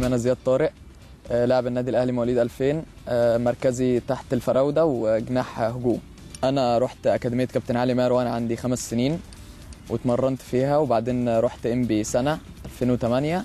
اسمي انا زياد طارق آه، لاعب النادي الاهلي مواليد 2000 آه، مركزي تحت الفراوده وجناح هجوم انا رحت اكاديميه كابتن علي ماهر وانا عندي خمس سنين واتمرنت فيها وبعدين رحت ام بي سنه 2008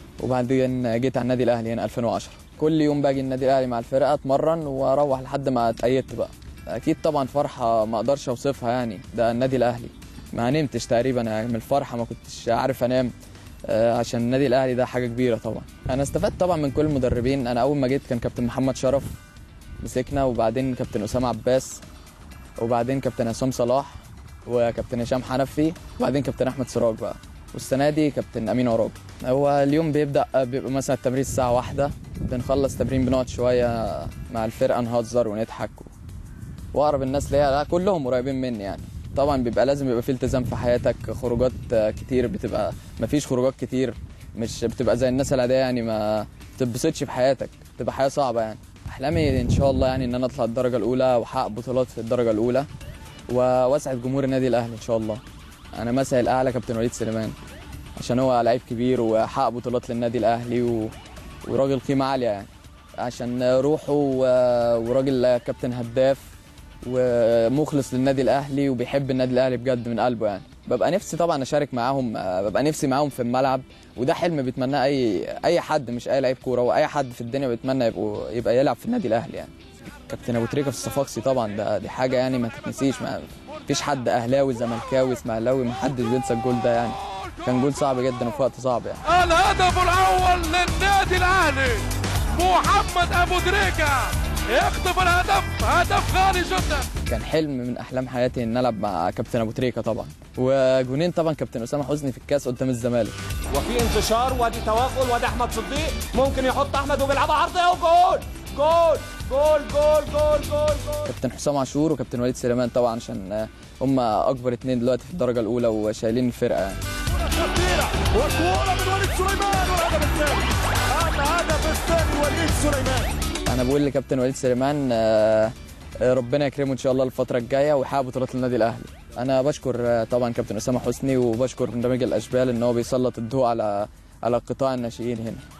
وبعدين جيت على النادي الاهلي هنا 2010 كل يوم باجي النادي الاهلي مع الفرقه اتمرن واروح لحد ما اتأيدت بقى اكيد طبعا فرحه ما اقدرش اوصفها يعني ده النادي الاهلي ما نمتش تقريبا يعني من الفرحه ما كنتش عارف انام آه، عشان النادي الاهلي ده حاجه كبيره طبعا انا استفدت طبعا من كل المدربين انا اول ما جيت كان كابتن محمد شرف مسكنا وبعدين كابتن اسامه عباس وبعدين كابتن عصام صلاح وكابتن هشام حنفي وبعدين كابتن احمد سراج بقى والسنه دي كابتن امين عرابي هو اليوم بيبدا بيبقى مثلا التمرين الساعه واحدة بنخلص تمرين بنقعد شويه مع الفرقه نهزر ونضحك واقرب الناس ليا لا كلهم قريبين مني يعني طبعا بيبقى لازم يبقى في التزام في حياتك خروجات كتير بتبقى مفيش خروجات كتير مش بتبقى زي الناس العاديه يعني ما تتبسطش في حياتك بتبقى حياه صعبه يعني احلامي ان شاء الله يعني ان انا اطلع الدرجه الاولى واحقق بطولات في الدرجه الاولى و- واسعد جمهور النادي الاهلي ان شاء الله انا مثل الاعلى كابتن وليد سليمان عشان هو لعيب كبير وحقق بطولات للنادي الاهلي و... وراجل قيمه عاليه يعني عشان روحه و... وراجل كابتن هداف ومخلص للنادي الاهلي وبيحب النادي الاهلي بجد من قلبه يعني ببقى نفسي طبعا اشارك معاهم آه، ببقى نفسي معاهم في الملعب وده حلم بيتمناه اي اي حد مش اي لعيب كوره واي حد في الدنيا بيتمنى يبقوا يبقى يلعب في النادي الاهلي يعني كابتن ابو تريكه في الصفاقسي طبعا ده دي حاجه يعني ما تتنسيش ما فيش حد اهلاوي زملكاوي اسماعيلاوي ما حدش بينسى الجول ده يعني كان جول صعب جدا وفي وقت صعب يعني الهدف الاول للنادي الاهلي محمد ابو تريكه يخطف الهدف هدف غالي جدا كان حلم من احلام حياتي ان العب مع كابتن ابو تريكه طبعا وجونين طبعا كابتن اسامه حسني في الكاس قدام الزمالك وفي انتشار وادي توغل وادي احمد صديق ممكن يحط احمد وبيلعبها عرضيه وجول جول جول جول جول جول جول كابتن حسام عاشور وكابتن وليد سليمان طبعا عشان آه، هم اكبر اتنين دلوقتي في الدرجه الاولى وشايلين الفرقه يعني خطيره وكوره من وليد سليمان والهدف الثاني الهدف الثاني وليد سليمان انا بقول لكابتن وليد سليمان آه، آه، ربنا يكرمه ان شاء الله الفتره الجايه ويحقق بطولات النادي الاهلي انا بشكر آه، طبعا كابتن اسامه حسني وبشكر برنامج الاشبال ان هو بيسلط الضوء على على قطاع الناشئين هنا